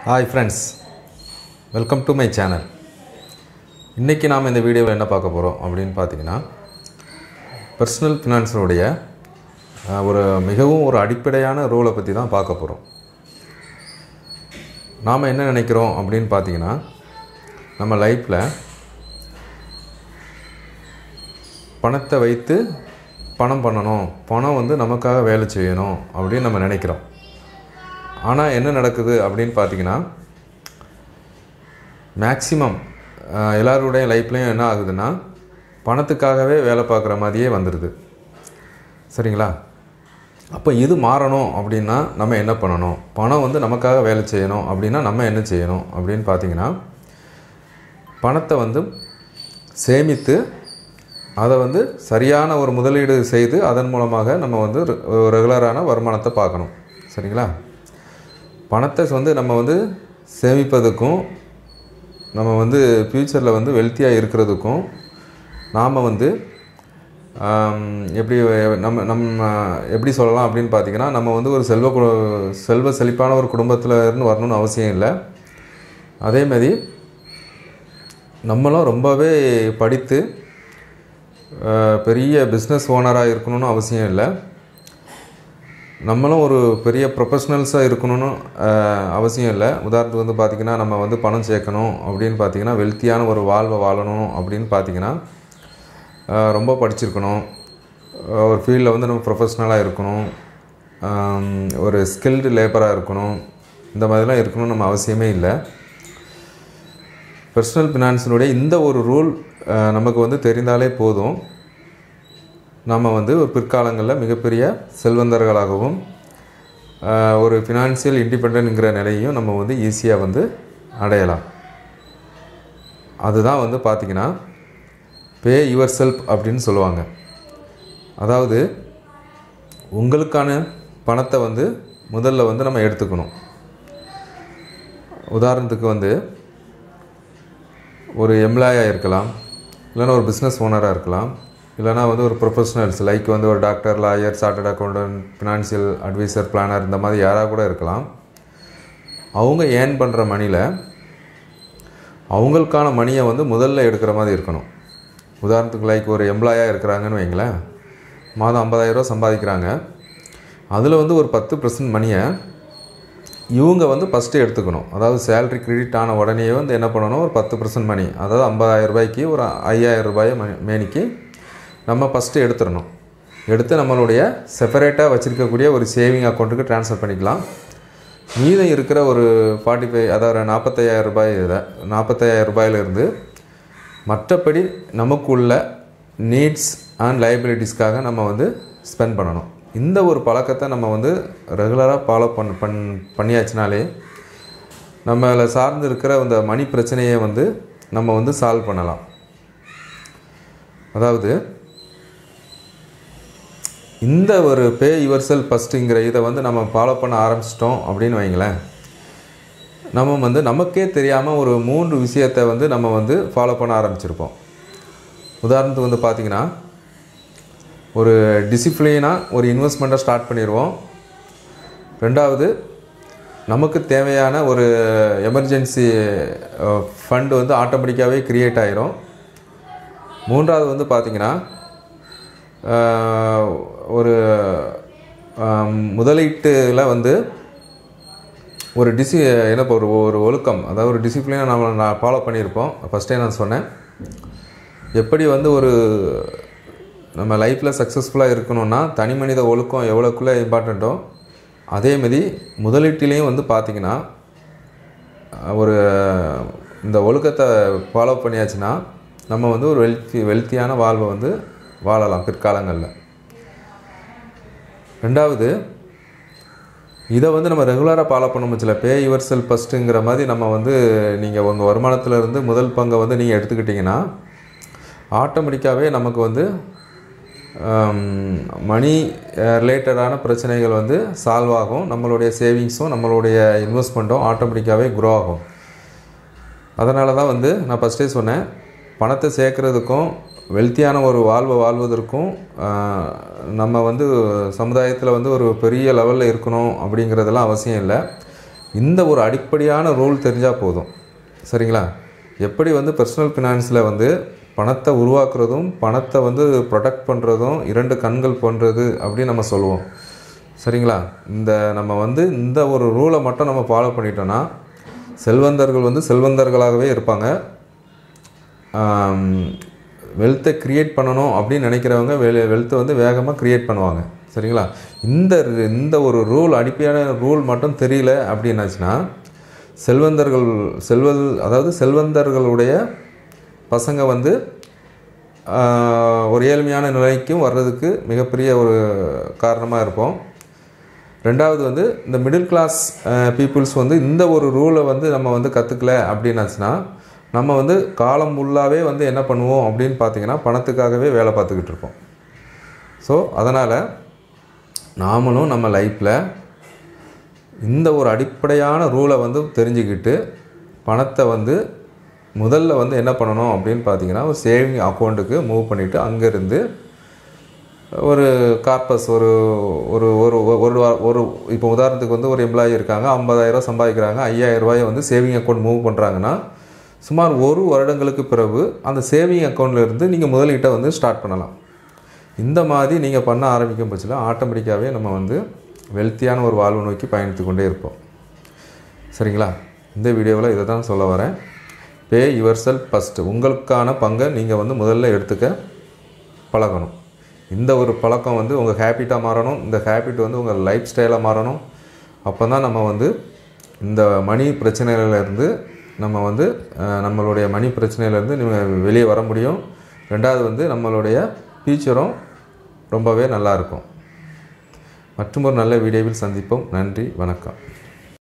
hi friends welcome to my channel இன்றைக்கி நாம் இந்த வீடியோவில் என்ன பார்க்க போகிறோம் அப்படின்னு பார்த்தீங்கன்னா பர்சனல் ஃபினான்ஸனுடைய ஒரு மிகவும் ஒரு அடிப்படையான ரூலை பற்றி தான் பார்க்க போகிறோம் நாம் என்ன நினைக்கிறோம் அப்படின்னு பார்த்தீங்கன்னா நம்ம லைஃப்பில் பணத்தை வைத்து பணம் பண்ணணும் பணம் வந்து நமக்காக வேலை செய்யணும் அப்படின்னு நம்ம நினைக்கிறோம் ஆனால் என்ன நடக்குது அப்படின்னு பார்த்தீங்கன்னா மேக்ஸிமம் எல்லாருடைய லைஃப்லையும் என்ன ஆகுதுன்னா பணத்துக்காகவே வேலை பார்க்குற மாதிரியே வந்துடுது சரிங்களா அப்போ இது மாறணும் அப்படின்னா நம்ம என்ன பண்ணணும் பணம் வந்து நமக்காக வேலை செய்யணும் அப்படின்னா நம்ம என்ன செய்யணும் அப்படின்னு பார்த்தீங்கன்னா பணத்தை வந்து சேமித்து அதை வந்து சரியான ஒரு முதலீடு செய்து அதன் மூலமாக நம்ம வந்து ரெகுலரான வருமானத்தை பார்க்கணும் சரிங்களா பணத்தை வந்து நம்ம வந்து சேமிப்பதுக்கும் நம்ம வந்து ஃப்யூச்சரில் வந்து வெல்த்தியாக இருக்கிறதுக்கும் நாம் வந்து ஆம், எப்படி நம்ம நம்ம எப்படி சொல்லலாம் அப்படின்னு பார்த்தீங்கன்னா நம்ம வந்து ஒரு செல்வ கு செல்வ செழிப்பான ஒரு குடும்பத்தில் இருந்து வரணும்னு அவசியம் இல்லை அதேமாதிரி நம்மளும் ரொம்பவே படித்து அஹ், பெரிய பிஸ்னஸ் ஓனராக இருக்கணும்னு அவசியம் இல்லை நம்மளும் ஒரு பெரிய ப்ரொஃபஷ்னல்ஸாக இருக்கணும்னு அஹ், அவசியம் இல்லை உதாரணத்துக்கு வந்து பார்த்திங்கன்னா நம்ம வந்து பணம் சேர்க்கணும் அப்படின்னு பார்த்தீங்கன்னா வெல்த்தியான ஒரு வாழ்வை வாழணும் அப்படின்னு பார்த்தீங்கன்னா அஹ், ரொம்ப படிச்சிருக்கணும் அஹ், ஒரு ஃபீல்டில் வந்து நம்ம ப்ரொஃபஷ்னலாக இருக்கணும் ஆம், ஒரு ஸ்கில்டு லேபராக இருக்கணும் இந்த மாதிரிலாம் இருக்கணும்னு நம்ம அவசியமே இல்லை பர்சனல் ஃபினான்ஸினுடைய இந்த ஒரு ரூல் நமக்கு வந்து தெரிந்தாலே போதும் நம்ம வந்து ஒரு பிற்காலங்களில் மிகப்பெரிய செல்வந்தர்களாகவும் ஆஹ், ஒரு ஃபினான்சியல் இண்டிபெண்ட்ங்கிற நிலையையும் நம்ம வந்து ஈஸியாக வந்து அடையலாம் அதுதான் வந்து பார்த்திங்கன்னா பே யுவர் செல்ஃப் அப்படின்னு சொல்லுவாங்க அதாவது உங்களுக்கான பணத்தை வந்து முதல்ல வந்து நம்ம எடுத்துக்கணும் உதாரணத்துக்கு வந்து ஒரு எம்ப்ளாயாக இருக்கலாம் இல்லைன்னா ஒரு பிஸ்னஸ் ஓனராக இருக்கலாம் இல்லைனா வந்து ஒரு ப்ரொஃபஷனல்ஸ் லைக் வந்து ஒரு doctor lawyer chartered accountant financial adviser planner இந்த மாதிரி யாராக கூட இருக்கலாம் அவங்க ஏர்ன் பண்ணுற மணியில் அவங்களுக்கான மணியை வந்து முதல்ல எடுக்கிற மாதிரி இருக்கணும் உதாரணத்துக்கு லைக் ஒரு எம்ப்ளாயாக இருக்கிறாங்கன்னு வைங்களேன் மாதம் ஐம்பதாயிரரூவா சம்பாதிக்கிறாங்க அதில் வந்து ஒரு பத்து பர்சன்ட் மணியை இவங்க வந்து ஃபஸ்ட்டு எடுத்துக்கணும் அதாவது சேலரி கிரெடிட் ஆன உடனே வந்து என்ன பண்ணணும் ஒரு பத்து பர்சன்ட் மணி அதாவது ஐம்பதாயிரம் ரூபாய்க்கு ஒரு ஐயாயிரம் ரூபாயை மணி மேனிக்கு நம்ம ஃபஸ்ட்டு எடுத்துடணும் எடுத்து நம்மளுடைய செப்பரேட்டாக வச்சுருக்கக்கூடிய ஒரு சேவிங் அக்கௌண்ட்டுக்கு ட்ரான்ஸ்ஃபர் பண்ணிக்கலாம் மீதம் இருக்கிற ஒரு ஃபார்ட்டி ஃபைவ் அதாவது நாற்பத்தையாயிரம் ரூபாய் இதில் நாற்பத்தையாயிரம் ரூபாயிலிருந்து மற்றபடி நமக்குள்ள நீட்ஸ் அண்ட் லைபிலிட்டிஸ்க்காக நம்ம வந்து ஸ்பெண்ட் பண்ணணும் இந்த ஒரு பழக்கத்தை நம்ம வந்து ரெகுலராக ஃபாலோ பண்ண பண் பண்ணியாச்சுனாலே நம்மளை சார்ந்து இருக்கிற அந்த மணி பிரச்சனையை வந்து நம்ம வந்து சால்வ் பண்ணலாம் அதாவது இந்த ஒரு பே யுவர் செல் ஃபஸ்ட்டுங்கிற இதை வந்து நம்ம ஃபாலோ பண்ண ஆரம்பிச்சிட்டோம் அப்படின்னு வைங்களேன் நம்ம வந்து நமக்கே தெரியாமல் ஒரு மூன்று விஷயத்தை வந்து நம்ம வந்து ஃபாலோ பண்ண ஆரம்பிச்சிருப்போம் உதாரணத்துக்கு வந்து பார்த்திங்கன்னா ஒரு டிசிப்ளினாக ஒரு இன்வெஸ்ட்மெண்ட்டை ஸ்டார்ட் பண்ணிடுவோம் ரெண்டாவது நமக்கு தேவையான ஒரு எமர்ஜென்சி ஃபண்டு வந்து ஆட்டோமேட்டிக்காகவே க்ரியேட் ஆயிரும் மூன்றாவது வந்து பார்த்திங்கன்னா ஆஹ், ஒரு ஆம், முதலீட்டில் வந்து ஒரு டிசி என்ன இப்போ ஒரு ஒரு ஒழுக்கம் அதாவது ஒரு டிசிப்ளினை நம்ம நான் ஃபாலோ பண்ணியிருப்போம் ஃபஸ்ட்டே நான் சொன்னேன் எப்படி வந்து ஒரு நம்ம லைஃப்பில் சக்ஸஸ்ஃபுல்லாக இருக்கணும்னா தனி மனித ஒழுக்கம் எவ்வளோக்குள்ளே இம்பார்ட்டண்ட்டோ அதேமாரி முதலீட்டிலையும் வந்து பார்த்திங்கன்னா ஒரு இந்த ஒழுக்கத்தை ஃபாலோ பண்ணியாச்சுன்னா நம்ம வந்து ஒரு வெல்த்தி வெல்த்தியான வாழ்வை வந்து வாழலாம் பிற்காலங்களில் ரெண்டாவது இதை வந்து நம்ம ரெகுலராக ஃபாலோ பண்ண முடியல பே யுவர் செல் ஃபஸ்ட்டுங்கிற மாதிரி நம்ம வந்து நீங்கள் உங்கள் வருமானத்துல இருந்து முதல் பங்கை வந்து நீங்கள் எடுத்துக்கிட்டிங்கன்னா ஆட்டோமேட்டிக்காகவே நமக்கு வந்து மணி ரிலேட்டடான பிரச்சனைகள் வந்து சால்வ் ஆகும் நம்மளுடைய சேவிங்ஸும் நம்மளுடைய இன்வெஸ்ட்மெண்ட்டும் ஆட்டோமேட்டிக்காகவே க்ரோ ஆகும் அதனால தான் வந்து நான் ஃபஸ்ட்டே சொன்னேன் பணத்தை சேர்க்குறதுக்கும் வெல்த்தியான ஒரு வாழ்வை வாழ்வதற்கும் ஆஹ், நம்ம வந்து சமுதாயத்தில் வந்து ஒரு பெரிய லெவலில் இருக்கணும் அப்படிங்கிறதெல்லாம் அவசியம் இல்லை இந்த ஒரு அடிப்படையான ரூல் தெரிஞ்சால் போதும் சரிங்களா எப்படி வந்து பர்சனல் ஃபினான்ஸில் வந்து பணத்தை உருவாக்குறதும் பணத்தை வந்து ப்ரொடெக்ட் பண்ணுறதும் இரண்டு கண்கள் போன்றது அப்படின்னு நம்ம சொல்லுவோம் சரிங்களா இந்த நம்ம வந்து இந்த ஒரு ரூலை மட்டும் நம்ம ஃபாலோ பண்ணிட்டோன்னா செல்வந்தர்கள் வந்து செல்வந்தர்களாகவே இருப்பாங்க வெல்த்தை க்ரியேட் பண்ணணும் அப்படின்னு நினைக்கிறவங்க வெ வெல்த்தை வந்து வேகமாக க்ரியேட் பண்ணுவாங்க சரிங்களா இந்த இந்த ஒரு ரூல் அடிப்படையான ரூல் மட்டும் தெரியல அப்படின்னாச்சுன்னா செல்வந்தர்கள் செல்வல் அதாவது செல்வந்தர்களுடைய பசங்க வந்து ஆஹ், ஒரு ஏழ்மையான நிலைக்கும் வர்றதுக்கு மிகப்பெரிய ஒரு காரணமாக இருப்போம் ரெண்டாவது வந்து இந்த மிடில் கிளாஸ் பீப்புள்ஸ் வந்து இந்த ஒரு ரூலை வந்து நம்ம வந்து கற்றுக்கல அப்படின்னாச்சுன்னா நம்ம வந்து காலம் ஃபுல்லாகவே வந்து என்ன பண்ணுவோம் அப்படின்னு பார்த்தீங்கன்னா பணத்துக்காகவே வேலை பார்த்துக்கிட்டு இருப்போம் ஸோ அதனால் நாமளும் நம்ம லைஃப்பில் இந்த ஒரு அடிப்படையான ரூலை வந்து தெரிஞ்சுக்கிட்டு பணத்தை வந்து முதல்ல வந்து என்ன பண்ணணும் அப்படின்னு பார்த்தீங்கன்னா ஒரு சேவிங் அக்கௌண்ட்டுக்கு மூவ் பண்ணிவிட்டு அங்கேருந்து ஒரு கார்பஸ் ஒரு ஒரு ஒரு ஒரு வா- ஒரு இப்போ உதாரணத்துக்கு வந்து ஒரு எம்ப்ளாயி இருக்காங்க 50000 ரூபாய் சம்பாதிக்கிறாங்க 5000 ரூபாயை வந்து சேவிங் அக்கௌண்ட் மூவ் பண்ணுறாங்கன்னா சுமார் ஒரு வருடங்களுக்கு பிறகு அந்த சேவிங் அக்கௌண்ட்ல இருந்து நீங்கள் முதலீட்டை வந்து ஸ்டார்ட் பண்ணலாம் இந்த மாதிரி நீங்கள் பண்ண ஆரம்பிக்கும் பட்சத்தில் ஆட்டோமேட்டிக்காகவே நம்ம வந்து வெல்த்தியான ஒரு வாழ்வு நோக்கி பயணித்து கொண்டே இருப்போம் சரிங்களா இந்த வீடியோவில் இதை தான் சொல்ல வரேன் பே யுவர் செல் ஃபஸ்ட்டு உங்களுக்கான பங்கை நீங்கள் வந்து முதல்ல எடுத்துக்க பழகணும் இந்த ஒரு பழக்கம் வந்து உங்கள் ஹேபிட்டாக மாறணும் இந்த ஹேபிட் வந்து உங்கள் லைஃப் ஸ்டைலாக மாறணும் அப்போ தான் நம்ம வந்து இந்த மணி பிரச்சனையிலேருந்து நம்ம வந்து அஹ், நம்மளுடைய மணி பிரச்சனையிலேருந்து நம்ம வெளியே வர முடியும் ரெண்டாவது வந்து நம்மளுடைய ஃபியூச்சரும் ரொம்பவே நல்லா இருக்கும் மற்றும் ஒரு நல்ல வீடியோவில் சந்திப்போம் நன்றி வணக்கம்